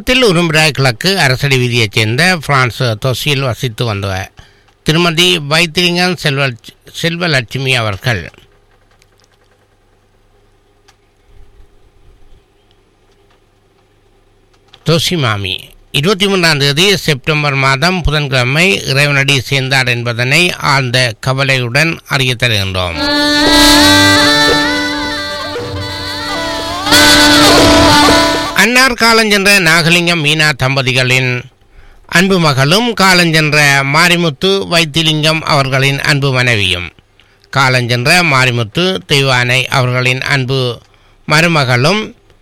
ஜெர்மனத்தில் உரும்பிராய் கிழக்கு அரசடி வீதியைச் சேர்ந்த பிரான்ஸ் தொசியில் வசித்து வந்தவர் திருமதி வைத்திலிங்கம் செல்வ செல்வலட்சுமி அவர்கள் தோசி மாமி இருபத்தி மூன்றாம் தேதி செப்டம்பர் மாதம் புதன்கிழமை இறைவனடி சேர்ந்தார் என்பதனை ஆழ்ந்த கவலையுடன் அறிய தருகின்றோம் அன்னார் காலஞ்சென்ற நாகலிங்கம் மீனா தம்பதிகளின் அன்பு மகளும் காலஞ்சென்ற மாரிமுத்து வைத்திலிங்கம் அவர்களின் அன்பு மனைவியும் காலஞ்சென்ற மாரிமுத்து தெய்வானை அவர்களின் அன்பு மருமகளும்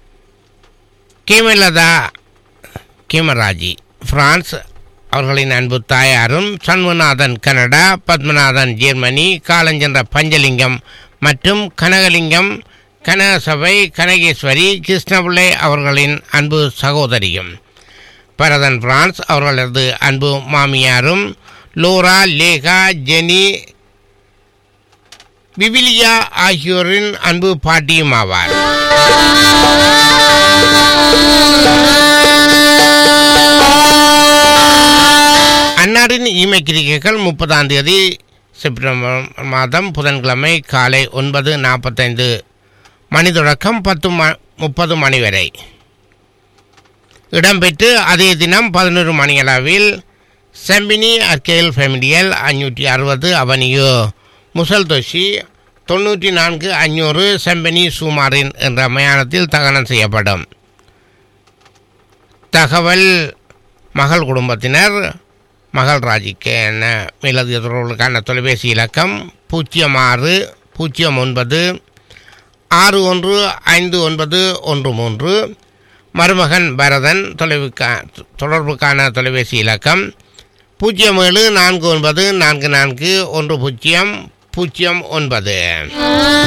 கேமலதா கேமராஜி பிரான்ஸ் அவர்களின் அன்பு தாயாரும் சண்முகநாதன் கனடா பத்மநாதன் ஜெர்மனி காலஞ்சென்ற பஞ்சலிங்கம் மற்றும் கனகலிங்கம் கனகசபை கனகேஸ்வரி கிருஷ்ணபிள்ளை அவர்களின் அன்பு சகோதரியும் பரதன் பிரான்ஸ் அவர்களது அன்பு மாமியாரும் லோரா லேகா ஜெனி விவிலியா ஆகியோரின் அன்பு பாட்டியும் ஆவார் அன்னாரின் ஈமை கிரிக்கைகள் முப்பதாம் தேதி செப்டம்பர் மாதம் புதன்கிழமை காலை ஒன்பது நாற்பத்தைந்து மணி தொடக்கம் பத்து ம முப்பது மணி வரை இடம்பெற்று அதே தினம் பதினொரு மணியளவில் செம்பினி அர்கேல் ஃபெமிலியல் அஞ்சூற்றி அறுபது அவனியோ முசல் தொஷி தொண்ணூற்றி நான்கு அஞ்சூறு செம்பனி சுமாரின் என்ற மயானத்தில் தகனம் செய்யப்படும் தகவல் மகள் குடும்பத்தினர் மகள் ராஜிக்கு என மேலதிக தொடர்புகளுக்கான தொலைபேசி இலக்கம் பூஜ்ஜியம் ஆறு பூஜ்ஜியம் ஒன்பது ஆறு ஒன்று ஐந்து ஒன்பது ஒன்று மூன்று மருமகன் பரதன் தொலைவுக்கா தொடர்புக்கான தொலைபேசி இலக்கம் பூஜ்ஜியம் ஏழு நான்கு ஒன்பது நான்கு நான்கு ஒன்று பூஜ்ஜியம் பூஜ்ஜியம் ஒன்பது